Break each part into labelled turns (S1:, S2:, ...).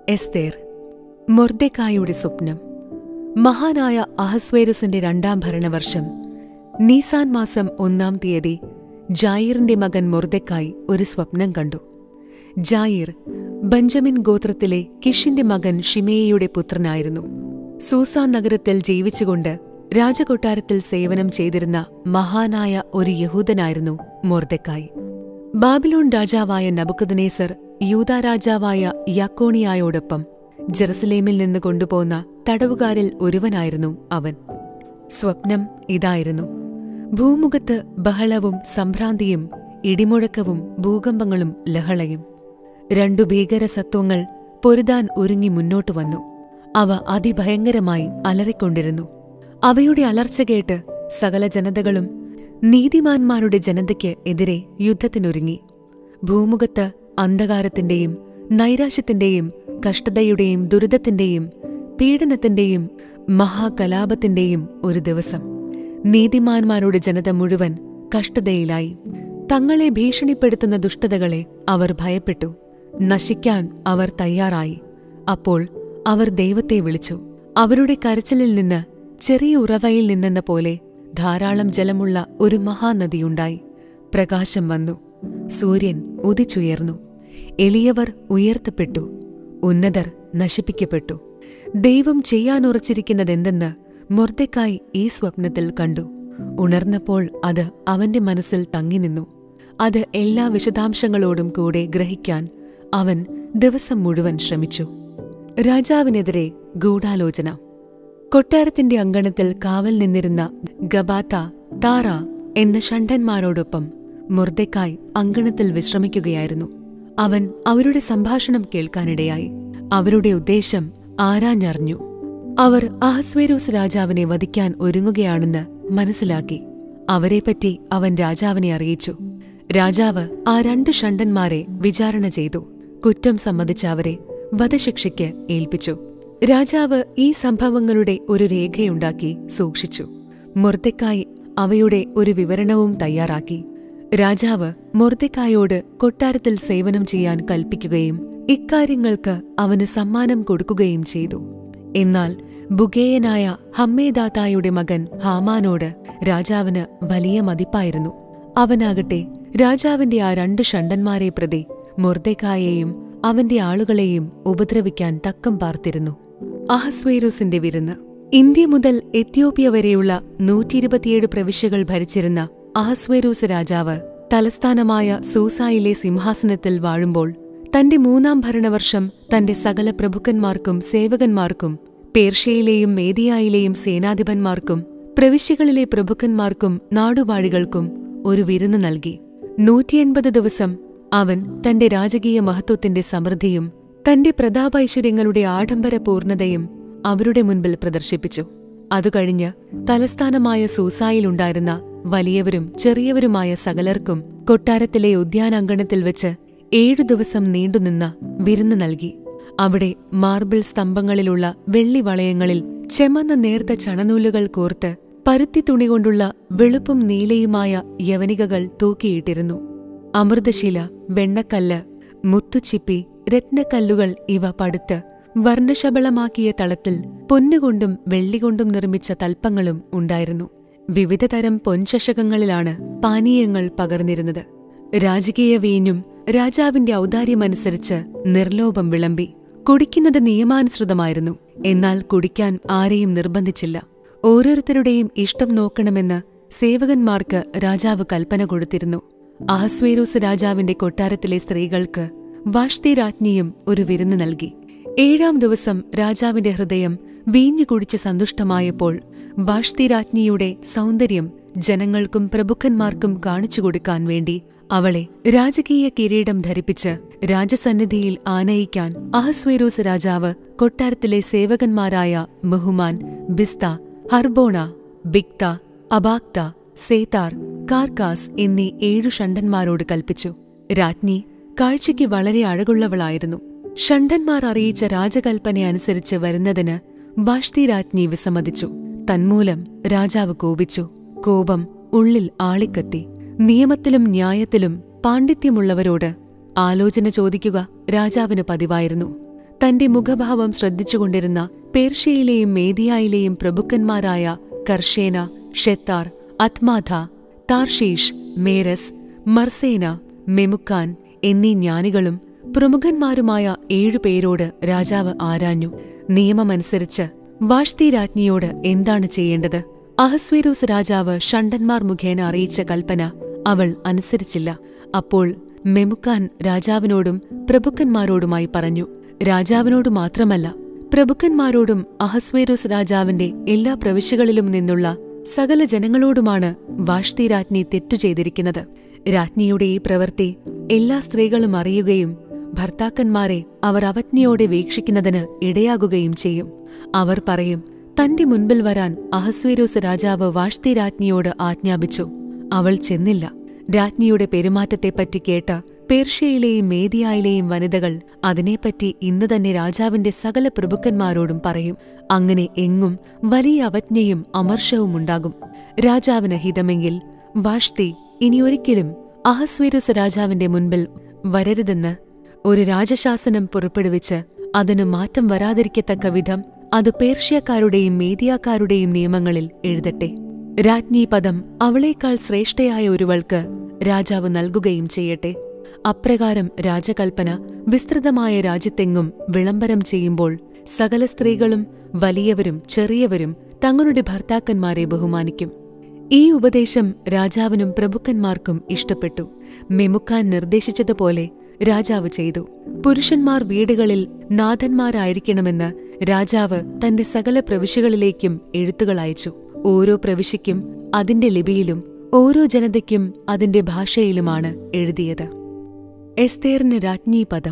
S1: എസ്തേർ മൊർദെക്കായുടെ സ്വപ്നം മഹാനായ അഹസ്വേരുസിന്റെ രണ്ടാം ഭരണവർഷം നീസാൻ മാസം ഒന്നാം തീയതി ജായിറിന്റെ മകൻ മൊർദെക്കായി ഒരു സ്വപ്നം കണ്ടു ജായിർ ബഞ്ചമിൻ ഗോത്രത്തിലെ കിഷിന്റെ മകൻ ഷിമേയയുടെ പുത്രനായിരുന്നു സൂസാൻ നഗരത്തിൽ ജീവിച്ചുകൊണ്ട് രാജകൊട്ടാരത്തിൽ സേവനം ചെയ്തിരുന്ന മഹാനായ ഒരു യഹൂദനായിരുന്നു മൊർദെക്കായി ബാബിലോൺ രാജാവായ നബുക്കദനേസർ യൂദാ രാജാവായ യാക്കോണിയായോടൊപ്പം ജെറുസലേമിൽ നിന്ന് കൊണ്ടുപോന്ന തടവുകാരിൽ ഒരുവനായിരുന്നു അവൻ സ്വപ്നം ഇതായിരുന്നു ഭൂമുഖത്ത് ബഹളവും സംഭ്രാന്തിയും ഇടിമുഴക്കവും ഭൂകമ്പങ്ങളും ലഹളയും രണ്ടു ഭീകരസത്വങ്ങൾ പൊരുതാൻ ഒരുങ്ങി മുന്നോട്ടു വന്നു അവ അതിഭയങ്കരമായി അലറിക്കൊണ്ടിരുന്നു അവയുടെ അലർച്ച കേട്ട് സകല ജനതകളും നീതിമാന്മാരുടെ ജനതയ്ക്ക് എതിരെ യുദ്ധത്തിനൊരുങ്ങി ഭൂമുഖത്ത് അന്ധകാരത്തിന്റെയും നൈരാശ്യത്തിന്റെയും കഷ്ടതയുടെയും ദുരിതത്തിന്റെയും പീഡനത്തിന്റെയും മഹാകലാപത്തിന്റെയും ഒരു ദിവസം നീതിമാന്മാരുടെ ജനത മുഴുവൻ കഷ്ടതയിലായി തങ്ങളെ ഭീഷണിപ്പെടുത്തുന്ന ദുഷ്ടതകളെ അവർ ഭയപ്പെട്ടു നശിക്കാൻ അവർ തയ്യാറായി അപ്പോൾ അവർ ദൈവത്തെ വിളിച്ചു അവരുടെ കരച്ചിലിൽ നിന്ന് ചെറിയ ഉറവയിൽ നിന്നെന്ന പോലെ ധാരാളം ജലമുള്ള ഒരു മഹാനദിയുണ്ടായി പ്രകാശം വന്നു സൂര്യൻ ഉദിച്ചുയർന്നു എളിയവർ ഉയർത്തപ്പെട്ടു ഉന്നതർ നശിപ്പിക്കപ്പെട്ടു ദൈവം ചെയ്യാനുറച്ചിരിക്കുന്നതെന്തെന്ന് മൊർദെക്കായി ഈ സ്വപ്നത്തിൽ കണ്ടു ഉണർന്നപ്പോൾ അത് അവന്റെ മനസ്സിൽ തങ്ങിനിന്നു അത് എല്ലാ വിശദാംശങ്ങളോടും കൂടെ ഗ്രഹിക്കാൻ അവൻ ദിവസം മുഴുവൻ ശ്രമിച്ചു രാജാവിനെതിരെ ഗൂഢാലോചന കൊട്ടാരത്തിന്റെ അങ്കണത്തിൽ കാവൽ നിന്നിരുന്ന ഗബാത്ത താറ എന്ന ഷണ്ഡന്മാരോടൊപ്പം മുർദെക്കായ് അങ്കണത്തിൽ വിശ്രമിക്കുകയായിരുന്നു അവൻ അവരുടെ സംഭാഷണം കേൾക്കാനിടയായി അവരുടെ ഉദ്ദേശം ആരാഞ്ഞറിഞ്ഞു അവർ അഹസ്വേരൂസ് രാജാവിനെ വധിക്കാൻ ഒരുങ്ങുകയാണെന്ന് മനസ്സിലാക്കി അവരെപ്പറ്റി അവൻ രാജാവിനെ അറിയിച്ചു രാജാവ് ആ രണ്ട് ഷണ്ടന്മാരെ വിചാരണ ചെയ്തു കുറ്റം സമ്മതിച്ച അവരെ വധശിക്ഷയ്ക്ക് ഏൽപ്പിച്ചു രാജാവ് ഈ സംഭവങ്ങളുടെ ഒരു രേഖയുണ്ടാക്കി സൂക്ഷിച്ചു മൊർദെക്കായി അവയുടെ ഒരു വിവരണവും തയ്യാറാക്കി രാജാവ് മൊർദെക്കായോട് കൊട്ടാരത്തിൽ സേവനം ചെയ്യാൻ കൽപ്പിക്കുകയും ഇക്കാര്യങ്ങൾക്ക് അവന് സമ്മാനം കൊടുക്കുകയും ചെയ്തു എന്നാൽ ബുഗേയനായ ഹമ്മേദാത്തായുടെ മകൻ ഹാമാനോട് രാജാവിന് വലിയ മതിപ്പായിരുന്നു അവനാകട്ടെ രാജാവിന്റെ ആ രണ്ട് ഷണ്ടന്മാരെ പ്രതി മൊർദെക്കായെയും അവന്റെ ആളുകളെയും ഉപദ്രവിക്കാൻ തക്കം പാർത്തിരുന്നു അഹസ്വേരോസിന്റെ വിരുന്ന് ഇന്ത്യ മുതൽ എത്യോപ്യ വരെയുള്ള നൂറ്റിയിരുപത്തിയേഴ് പ്രവിശ്യകൾ ഭരിച്ചിരുന്ന അഹസ്വേരോസ് രാജാവ് തലസ്ഥാനമായ സൂസായിലെ സിംഹാസനത്തിൽ വാഴുമ്പോൾ തന്റെ മൂന്നാം ഭരണവർഷം തന്റെ സകല പ്രഭുക്കന്മാർക്കും സേവകന്മാർക്കും പേർഷ്യയിലെയും മേദിയായിലെയും സേനാധിപന്മാർക്കും പ്രവിശ്യകളിലെ പ്രഭുക്കന്മാർക്കും നാടുവാഴികൾക്കും ഒരു വിരുന്ന് നൽകി നൂറ്റിയെൺപത് ദിവസം അവൻ തന്റെ രാജകീയ മഹത്വത്തിന്റെ സമൃദ്ധിയും തന്റെ പ്രതാപൈശ്വര്യങ്ങളുടെ ആഡംബര പൂർണ്ണതയും അവരുടെ മുൻപിൽ പ്രദർശിപ്പിച്ചു അതുകഴിഞ്ഞ് തലസ്ഥാനമായ സൂസായിലുണ്ടായിരുന്ന വലിയവരും ചെറിയവരുമായ സകലർക്കും കൊട്ടാരത്തിലെ ഉദ്യാനാങ്കണത്തിൽ വെച്ച് ഏഴു ദിവസം നീണ്ടുനിന്ന വിരുന്ന് നൽകി അവിടെ മാർബിൾ സ്തംഭങ്ങളിലുള്ള വെള്ളി വളയങ്ങളിൽ ചെമന്ന നേർത്ത ചണനൂലുകൾ കോർത്ത് പരുത്തി തുണി കൊണ്ടുള്ള വെളുപ്പും നീലയുമായ യവനികകൾ തൂക്കിയിട്ടിരുന്നു അമൃതശില വെണ്ണക്കല്ല് മുത്തുച്ചിപ്പി രത്നക്കല്ലുകൾ ഇവ പടുത്ത് വർണ്ണശബളമാക്കിയ തളത്തിൽ പൊന്നുകൊണ്ടും വെള്ളികൊണ്ടും നിർമ്മിച്ച തൽപ്പങ്ങളും ഉണ്ടായിരുന്നു വിവിധതരം പൊൻചഷകങ്ങളിലാണ് പാനീയങ്ങൾ പകർന്നിരുന്നത് രാജകീയ വീഞ്ഞും രാജാവിന്റെ ഔദാര്യമനുസരിച്ച് നിർലോഭം വിളമ്പി കുടിക്കുന്നത് നിയമാനുസൃതമായിരുന്നു എന്നാൽ കുടിക്കാൻ ആരെയും നിർബന്ധിച്ചില്ല ഓരോരുത്തരുടെയും ഇഷ്ടം നോക്കണമെന്ന് സേവകന്മാർക്ക് രാജാവ് കൽപ്പന കൊടുത്തിരുന്നു അഹസ്വേരൂസ് രാജാവിന്റെ കൊട്ടാരത്തിലെ സ്ത്രീകൾക്ക് വാഷ്തി രാജ്ഞിയും ഒരു വിരുന്ന് നൽകി ഏഴാം ദിവസം രാജാവിന്റെ ഹൃദയം വീഞ്ഞു കുടിച്ച് സന്തുഷ്ടമായപ്പോൾ വാഷ്തി രാജ്ഞിയുടെ സൗന്ദര്യം ജനങ്ങൾക്കും പ്രഭുക്കന്മാർക്കും കാണിച്ചു കൊടുക്കാൻ വേണ്ടി അവളെ രാജകീയ കിരീടം ധരിപ്പിച്ച് രാജസന്നിധിയിൽ ആനയിക്കാൻ അഹസ്വേരോസ് രാജാവ് കൊട്ടാരത്തിലെ സേവകന്മാരായ മുഹുമാൻ ബിസ്ത ഹർബോണ ബിക്ത അബാക്ത സേതാർ കാർക്കാസ് എന്നീ ഏഴു ഷണ്ടന്മാരോട് കൽപ്പിച്ചു രാജ്ഞി കാഴ്ചയ്ക്ക് വളരെ അഴകുള്ളവളായിരുന്നു ഷണ്ടന്മാർ അറിയിച്ച രാജകൽപ്പന അനുസരിച്ച് വരുന്നതിന് വാഷ്തി രാജ്ഞി വിസമ്മതിച്ചു തന്മൂലം രാജാവ് കോപിച്ചു കോപം ഉള്ളിൽ ആളിക്കത്തി നിയമത്തിലും ന്യായത്തിലും പാണ്ഡിത്യമുള്ളവരോട് ആലോചന ചോദിക്കുക രാജാവിന് പതിവായിരുന്നു തന്റെ മുഖഭാവം ശ്രദ്ധിച്ചുകൊണ്ടിരുന്ന പേർഷ്യയിലെയും മേദിയായിലെയും പ്രഭുക്കന്മാരായ കർഷേന ഷെത്താർ അത്മാഥ താർഷീഷ് മേരസ് മർസേന മെമുക്കാൻ എന്നീ ജ്ഞാനികളും പ്രമുഖന്മാരുമായ ഏഴുപേരോട് രാജാവ് ആരാഞ്ഞു നിയമമനുസരിച്ച് വാഷ്തി രാജ്ഞിയോട് എന്താണ് ചെയ്യേണ്ടത് അഹസ്വേരൂസ് രാജാവ് ഷണ്ടന്മാർ മുഖേന അറിയിച്ച കൽപ്പന അവൾ അനുസരിച്ചില്ല അപ്പോൾ മെമുക്കാൻ രാജാവിനോടും പ്രഭുക്കന്മാരോടുമായി പറഞ്ഞു രാജാവിനോട് മാത്രമല്ല പ്രഭുക്കന്മാരോടും അഹസ്വേരോസ് രാജാവിന്റെ എല്ലാ പ്രവിശ്യകളിലും നിന്നുള്ള സകല ജനങ്ങളോടുമാണ് വാഷ്തി രാജ്ഞി തെറ്റു ചെയ്തിരിക്കുന്നത് രാജ്ഞിയുടെ ഈ പ്രവൃത്തി എല്ലാ സ്ത്രീകളും അറിയുകയും ഭർത്താക്കന്മാരെ അവർ അവജ്ഞയോടെ വീക്ഷിക്കുന്നതിന് ഇടയാകുകയും ചെയ്യും അവർ പറയും തന്റെ മുൻപിൽ വരാൻ അഹസ്വേരോസ് രാജാവ് വാഷ്തി രാജ്ഞിയോട് ആജ്ഞാപിച്ചു അവൾ ചെന്നില്ല രാജ്ഞിയുടെ പെരുമാറ്റത്തെപ്പറ്റി കേട്ട പേർഷ്യയിലെയും മേദിയായിലെയും വനിതകൾ അതിനെപ്പറ്റി ഇന്ന് തന്നെ രാജാവിന്റെ സകല പ്രഭുക്കന്മാരോടും പറയും അങ്ങനെ എങ്ങും വലിയ അവജ്ഞയും അമർഷവും ഉണ്ടാകും രാജാവിന് ഹിതമെങ്കിൽ വാഷ്തി ഇനിയൊരിക്കലും അഹസ്വേരുസ രാജാവിന്റെ മുൻപിൽ വരരുതെന്ന് ഒരു രാജശാസനം പുറപ്പെടുവിച്ച് അതിനു മാറ്റം വരാതിരിക്കത്തക്ക വിധം അത് പേർഷ്യക്കാരുടെയും മേദിയാക്കാരുടെയും നിയമങ്ങളിൽ എഴുതട്ടെ രാജ്ഞി പദം അവളേക്കാൾ ശ്രേഷ്ഠയായ ഒരുവൾക്ക് രാജാവ് നൽകുകയും ചെയ്യട്ടെ അപ്രകാരം രാജകൽപ്പന വിസ്തൃതമായ രാജ്യത്തെങ്ങും വിളംബരം ചെയ്യുമ്പോൾ സകല സ്ത്രീകളും വലിയവരും ചെറിയവരും തങ്ങളുടെ ഭർത്താക്കന്മാരെ ബഹുമാനിക്കും ഈ ഉപദേശം രാജാവിനും പ്രഭുക്കന്മാർക്കും ഇഷ്ടപ്പെട്ടു മെമുക്കാൻ നിർദ്ദേശിച്ചതുപോലെ രാജാവ് ചെയ്തു പുരുഷന്മാർ വീടുകളിൽ നാഥന്മാരായിരിക്കണമെന്ന് രാജാവ് തന്റെ സകല പ്രവിശ്യകളിലേക്കും എഴുത്തുകൾ അയച്ചു ഓരോ പ്രവിശ്യയ്ക്കും അതിന്റെ ലിപിയിലും ഓരോ ജനതയ്ക്കും അതിന്റെ ഭാഷയിലുമാണ് എഴുതിയത് എസ്തേറിന് രാജ്ഞി പദം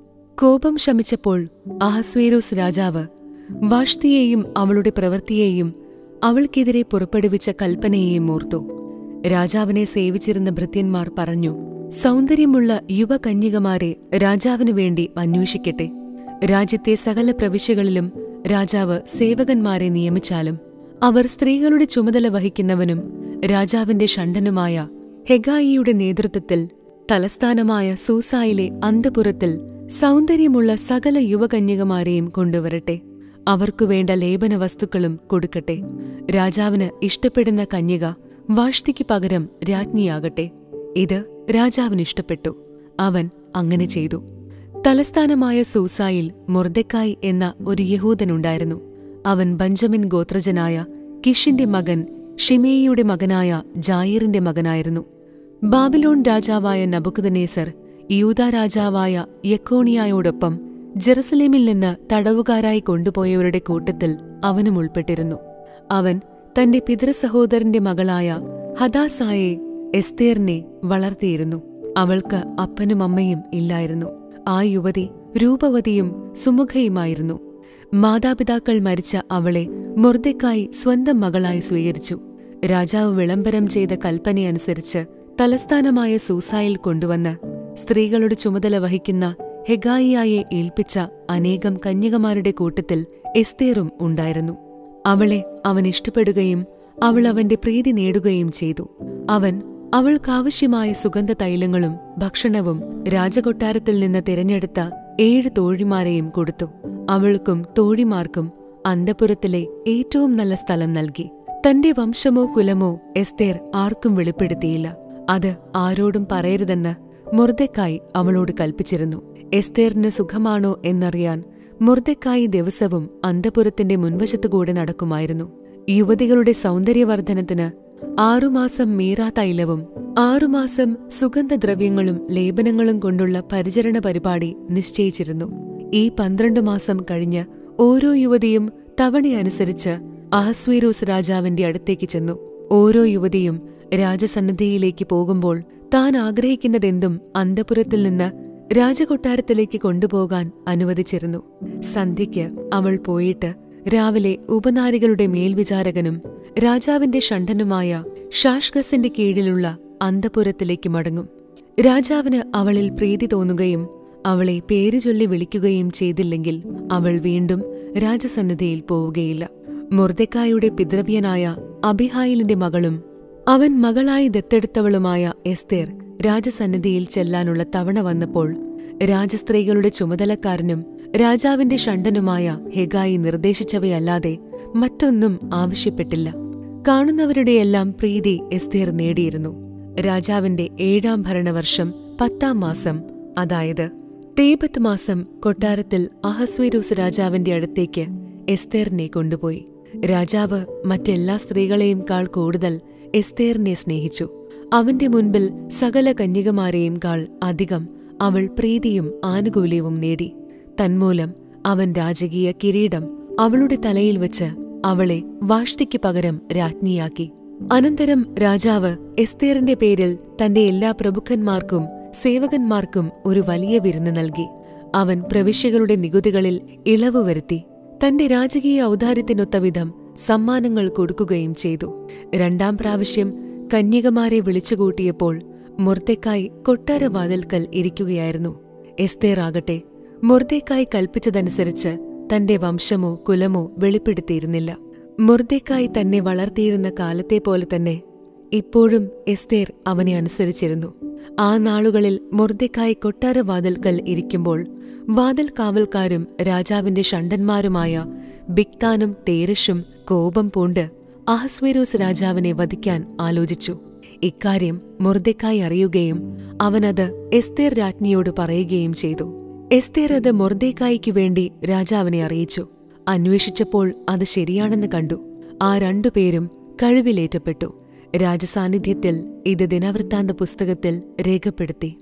S1: കോപം ശമിച്ചപ്പോൾ അഹസ്വേരോസ് രാജാവ് വാഷ്തിയെയും അവളുടെ പ്രവൃത്തിയെയും അവൾക്കെതിരെ പുറപ്പെടുവിച്ച കൽപ്പനയെയും ഓർത്തു രാജാവിനെ സേവിച്ചിരുന്ന ഭൃത്യന്മാർ പറഞ്ഞു സൗന്ദര്യമുള്ള യുവകന്യകമാരെ രാജാവിനു വേണ്ടി അന്വേഷിക്കട്ടെ രാജ്യത്തെ സകല പ്രവിശ്യകളിലും രാജാവ് സേവകന്മാരെ നിയമിച്ചാലും അവർ സ്ത്രീകളുടെ ചുമതല വഹിക്കുന്നവനും രാജാവിന്റെ ഷണ്ടനുമായ ഹെഗായിയുടെ നേതൃത്വത്തിൽ തലസ്ഥാനമായ സൂസായിലെ അന്തപുരത്തിൽ സൗന്ദര്യമുള്ള സകല യുവകന്യകമാരെയും കൊണ്ടുവരട്ടെ അവർക്കു വേണ്ട ലേപന വസ്തുക്കളും കൊടുക്കട്ടെ രാജാവിന് ഇഷ്ടപ്പെടുന്ന കന്യക വാഷ്തിക്ക് പകരം രാജ്ഞിയാകട്ടെ ഇത് രാജാവിന് ഇഷ്ടപ്പെട്ടു അവൻ അങ്ങനെ ചെയ്തു തലസ്ഥാനമായ സൂസായിൽ മൊർദെക്കായ് എന്ന ഒരു യഹൂദനുണ്ടായിരുന്നു അവൻ ബഞ്ചമിൻ ഗോത്രജനായ കിഷിന്റെ മകൻ ഷിമേയിയുടെ മകനായ ജായിറിന്റെ മകനായിരുന്നു ബാബിലോൺ രാജാവായ നബുക്കദനേസർ യൂത രാജാവായ യക്കോണിയായോടൊപ്പം ജെറുസലേമിൽ നിന്ന് തടവുകാരായി കൊണ്ടുപോയവരുടെ കൂട്ടത്തിൽ അവനും ഉൾപ്പെട്ടിരുന്നു അവൻ തന്റെ പിതൃസഹോദരന്റെ മകളായ ഹദാസായെ എസ്തേറിനെ വളർത്തിയിരുന്നു അവൾക്ക് അപ്പനും അമ്മയും ഇല്ലായിരുന്നു ആ യുവതി രൂപവതിയും സുമുഖയുമായിരുന്നു മാതാപിതാക്കൾ മരിച്ച അവളെ മൊർദെക്കായി സ്വന്തം മകളായി സ്വീകരിച്ചു രാജാവ് വിളംബരം ചെയ്ത കൽപ്പനയനുസരിച്ച് തലസ്ഥാനമായ സൂസായിൽ കൊണ്ടുവന്ന് സ്ത്രീകളുടെ ചുമതല വഹിക്കുന്ന ഹെഗായിയായെ ഏൽപ്പിച്ച അനേകം കന്യകമാരുടെ കൂട്ടത്തിൽ എസ്തേറും ഉണ്ടായിരുന്നു അവളെ അവൻ ഇഷ്ടപ്പെടുകയും അവൾ അവന്റെ പ്രീതി നേടുകയും ചെയ്തു അവൻ അവൾക്കാവശ്യമായ സുഗന്ധ തൈലങ്ങളും ഭക്ഷണവും രാജകൊട്ടാരത്തിൽ നിന്ന് തിരഞ്ഞെടുത്ത ഏഴ് തോഴിമാരെയും കൊടുത്തു അവൾക്കും തോഴിമാർക്കും അന്തപുരത്തിലെ ഏറ്റവും നല്ല സ്ഥലം നൽകി തന്റെ വംശമോ കുലമോ എസ്തേർ ആർക്കും വെളിപ്പെടുത്തിയില്ല അത് ആരോടും പറയരുതെന്ന് മുർദക്കായി അവളോട് കൽപ്പിച്ചിരുന്നു എസ്തേറിന് സുഖമാണോ എന്നറിയാൻ മുർദക്കായി ദിവസവും അന്തപുരത്തിന്റെ മുൻവശത്തുകൂടെ നടക്കുമായിരുന്നു യുവതികളുടെ സൗന്ദര്യവർദ്ധനത്തിന് ആറുമാസം മീറാ തൈലവും ആറുമാസം സുഗന്ധദ്രവ്യങ്ങളും ലേപനങ്ങളും കൊണ്ടുള്ള പരിചരണ പരിപാടി നിശ്ചയിച്ചിരുന്നു ഈ പന്ത്രണ്ട് മാസം കഴിഞ്ഞ് ഓരോ യുവതിയും തവണയനുസരിച്ച് അഹസ്വീരോസ് രാജാവിന്റെ അടുത്തേക്ക് ചെന്നു ഓരോ യുവതിയും രാജസന്നിധിയിലേക്ക് പോകുമ്പോൾ താൻ ആഗ്രഹിക്കുന്നതെന്തും അന്തപുരത്തിൽ നിന്ന് രാജകൊട്ടാരത്തിലേക്ക് കൊണ്ടുപോകാൻ അനുവദിച്ചിരുന്നു സന്ധ്യയ്ക്ക് അവൾ പോയിട്ട് രാവിലെ ഉപനാരികളുടെ മേൽവിചാരകനും രാജാവിന്റെ ഷണ്ഡനുമായ ഷാഷ്ഗസിന്റെ കീഴിലുള്ള അന്തപുരത്തിലേക്ക് മടങ്ങും രാജാവിന് അവളിൽ പ്രീതി തോന്നുകയും അവളെ പേരു ചൊല്ലി വിളിക്കുകയും ചെയ്തില്ലെങ്കിൽ അവൾ വീണ്ടും രാജസന്നിധിയിൽ പോവുകയില്ല മുർദക്കായുടെ പിതൃവ്യനായ അബിഹായിലിന്റെ മകളും അവൻ മകളായി ദത്തെടുത്തവളുമായ എസ്തേർ രാജസന്നിധിയിൽ ചെല്ലാനുള്ള തവണ വന്നപ്പോൾ രാജസ്ത്രീകളുടെ ചുമതലക്കാരനും രാജാവിന്റെ ഷണ്ടനുമായ ഹെഗായി നിർദ്ദേശിച്ചവയല്ലാതെ മറ്റൊന്നും ആവശ്യപ്പെട്ടില്ല കാണുന്നവരുടെയെല്ലാം പ്രീതി എസ്തേർ നേടിയിരുന്നു രാജാവിന്റെ ഏഴാം ഭരണവർഷം പത്താം മാസം അതായത് തേബത്ത് മാസം കൊട്ടാരത്തിൽ അഹസ്വേരൂസ് രാജാവിന്റെ അടുത്തേക്ക് എസ്തേറിനെ കൊണ്ടുപോയി രാജാവ് മറ്റെല്ലാ സ്ത്രീകളെയും കാൾ കൂടുതൽ എസ്തേറിനെ സ്നേഹിച്ചു അവന്റെ മുൻപിൽ സകല കന്യകമാരെയും കാൾ അധികം അവൾ പ്രീതിയും ആനുകൂല്യവും നേടി തന്മൂലം അവൻ രാജകീയ കിരീടം അവളുടെ തലയിൽ വെച്ച് അവളെ വാഷ്തിക്ക് പകരം രാജ്ഞിയാക്കി അനന്തരം രാജാവ് എസ്തേറിന്റെ പേരിൽ തന്റെ എല്ലാ പ്രഭുക്കന്മാർക്കും സേവകന്മാർക്കും ഒരു വലിയ വിരുന്ന് നൽകി അവൻ പ്രവിശ്യകളുടെ നികുതികളിൽ ഇളവ് വരുത്തി തന്റെ രാജകീയ ഔദാര്യത്തിനൊത്തവിധം സമ്മാനങ്ങൾ കൊടുക്കുകയും ചെയ്തു രണ്ടാം പ്രാവശ്യം കന്യകമാരെ വിളിച്ചുകൂട്ടിയപ്പോൾ മുർദെക്കായി കൊട്ടാരവാതിൽക്കൽ ഇരിക്കുകയായിരുന്നു എസ്തേർ ആകട്ടെ മുർദെക്കായി കൽപ്പിച്ചതനുസരിച്ച് തന്റെ വംശമോ കുലമോ വെളിപ്പെടുത്തിയിരുന്നില്ല മുർദെക്കായി തന്നെ വളർത്തിയിരുന്ന കാലത്തെ പോലെ തന്നെ ഇപ്പോഴും എസ്തേർ അവനെ അനുസരിച്ചിരുന്നു ആ നാളുകളിൽ മുർദെക്കായി കൊട്ടാരവാതിൽക്കൽ ഇരിക്കുമ്പോൾ വാതിൽ കാവൽക്കാരും രാജാവിന്റെ ഷണ്ടന്മാരുമായ ബിക്താനും തേരഷും കോപം പൂണ്ട് അഹസ്വേരോസ് രാജാവിനെ വധിക്കാൻ ആലോചിച്ചു ഇക്കാര്യം മുർദെക്കായി അറിയുകയും അവനത് എസ്തേർ രാജ്ഞിയോട് പറയുകയും ചെയ്തു എസ്തേർ അത് മൊർദേക്കായിക്ക് വേണ്ടി രാജാവിനെ അറിയിച്ചു അന്വേഷിച്ചപ്പോൾ അത് ശരിയാണെന്ന് കണ്ടു ആ രണ്ടുപേരും കഴിവിലേറ്റപ്പെട്ടു രാജസാന്നിധ്യത്തിൽ ഇത് ദിനവൃത്താന്ത പുസ്തകത്തിൽ രേഖപ്പെടുത്തി